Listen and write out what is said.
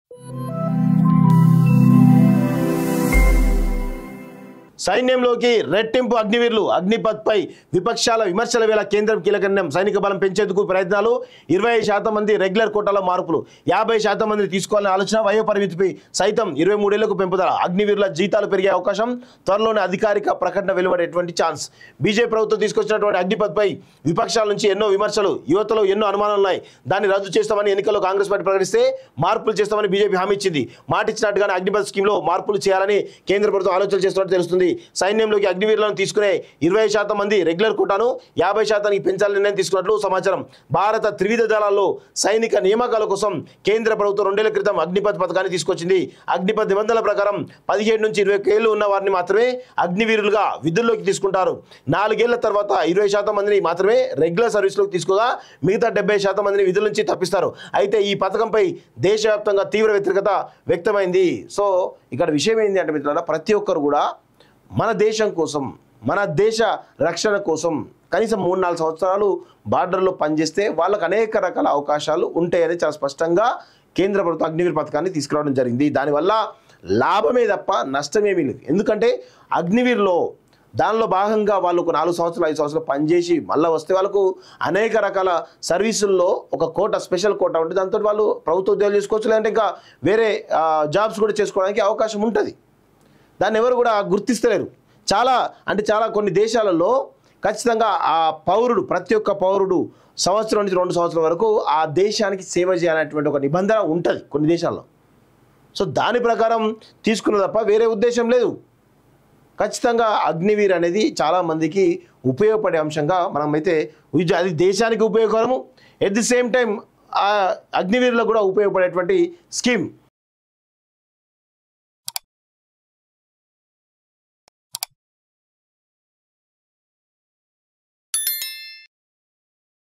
సైన్యంలోకి రెట్టింపు అగ్నివీరులు అగ్నిపథ్పై విపక్షాల విమర్శల వేళ కేంద్రం కీలక నిర్ణయం సైనిక బలం పెంచేందుకు ప్రయత్నాలు ఇరవై శాతం మంది రెగ్యులర్ కోటాలో మార్పులు యాభై శాతం మంది తీసుకోవాలనే ఆలోచన వయో పరిమితిపై సైతం ఇరవై మూడేళ్లకు పెంపుదల అగ్నివీరుల జీతాలు పెరిగే అవకాశం త్వరలోనే అధికారిక ప్రకటన వెలువడేటువంటి ఛాన్స్ బీజేపీ ప్రభుత్వం తీసుకొచ్చినటువంటి అగ్నిపథ్పై విపక్షాల నుంచి ఎన్నో విమర్శలు యువతలో ఎన్నో అనుమానాలు ఉన్నాయి దాన్ని రద్దు చేస్తామని ఎన్నికల్లో కాంగ్రెస్ పార్టీ ప్రకటిస్తే మార్పులు చేస్తామని బీజేపీ హామీ ఇచ్చింది మాట ఇచ్చినట్టుగానే అగ్నిపథ్ స్కీమ్లో మార్పులు చేయాలని కేంద్ర ప్రభుత్వం ఆలోచన చేస్తున్నట్టు తెలుస్తుంది సైన్యంలోకి అగ్నివీరులను తీసుకునే ఇరవై శాతం మంది రెగ్యులర్ కోటాను యాభై శాతానికి పెంచాలని నిర్ణయం తీసుకున్నట్లు సమాచారం భారత త్రివిధ దళాల్లో సైనిక నియామకాల కోసం కేంద్ర ప్రభుత్వం రెండేళ్ల క్రితం అగ్నిపథ్ పథకాన్ని తీసుకొచ్చింది అగ్నిపథ్ నిబంధనల ప్రకారం పదిహేడు నుంచి ఇరవై ఏళ్ళు ఉన్న వారిని మాత్రమే అగ్నివీరులుగా విధుల్లోకి తీసుకుంటారు నాలుగేళ్ల తర్వాత ఇరవై శాతం మందిని మాత్రమే రెగ్యులర్ సర్వీస్లోకి తీసుకోగా మిగతా డెబ్బై శాతం మందిని విధుల నుంచి తప్పిస్తారు అయితే ఈ పథకంపై దేశవ్యాప్తంగా తీవ్ర వ్యతిరేకత వ్యక్తమైంది సో ఇక్కడ విషయం ఏంటి అంటే మిత్రులారా ప్రతి ఒక్కరు కూడా మన దేశం కోసం మన దేశ రక్షణ కోసం కనీసం మూడు నాలుగు సంవత్సరాలు బార్డర్లో పనిచేస్తే వాళ్ళకు అనేక రకాల అవకాశాలు ఉంటాయని చాలా స్పష్టంగా కేంద్ర ప్రభుత్వం అగ్నివీర్ పథకాన్ని తీసుకురావడం జరిగింది దానివల్ల లాభమే తప్ప నష్టమేమీ లేదు ఎందుకంటే అగ్నివీర్లో దానిలో భాగంగా వాళ్ళు ఒక నాలుగు సంవత్సరాలు ఐదు సంవత్సరాలు పనిచేసి మళ్ళీ వస్తే వాళ్ళకు అనేక రకాల సర్వీసుల్లో ఒక కోట స్పెషల్ కోట ఉంటుంది దాంతో వాళ్ళు ప్రభుత్వ ఉద్యోగాలు చేసుకోవచ్చు లేదంటే ఇంకా వేరే ఆ, జాబ్స్ కూడా చేసుకోవడానికి అవకాశం ఉంటుంది దాన్ని ఎవరు కూడా గుర్తిస్తలేరు చాలా అంటే చాలా కొన్ని దేశాలలో ఖచ్చితంగా ఆ పౌరుడు ప్రతి ఒక్క పౌరుడు సంవత్సరం నుంచి రెండు సంవత్సరాల వరకు ఆ దేశానికి సేవ చేయాలనేటువంటి ఒక నిబంధన ఉంటుంది కొన్ని దేశాల్లో సో దాని ప్రకారం తీసుకున్న తప్ప వేరే ఉద్దేశం లేదు ఖచ్చితంగా అగ్నివీర్ అనేది చాలా మందికి ఉపయోగపడే అంశంగా మనం అయితే ఉద్య- అది దేశానికి ఉపయోగకరము ఎట్ ది సేమ్ టైం ఆ అగ్నివీరులకు కూడా ఉపయోగపడేటువంటి స్కీమ్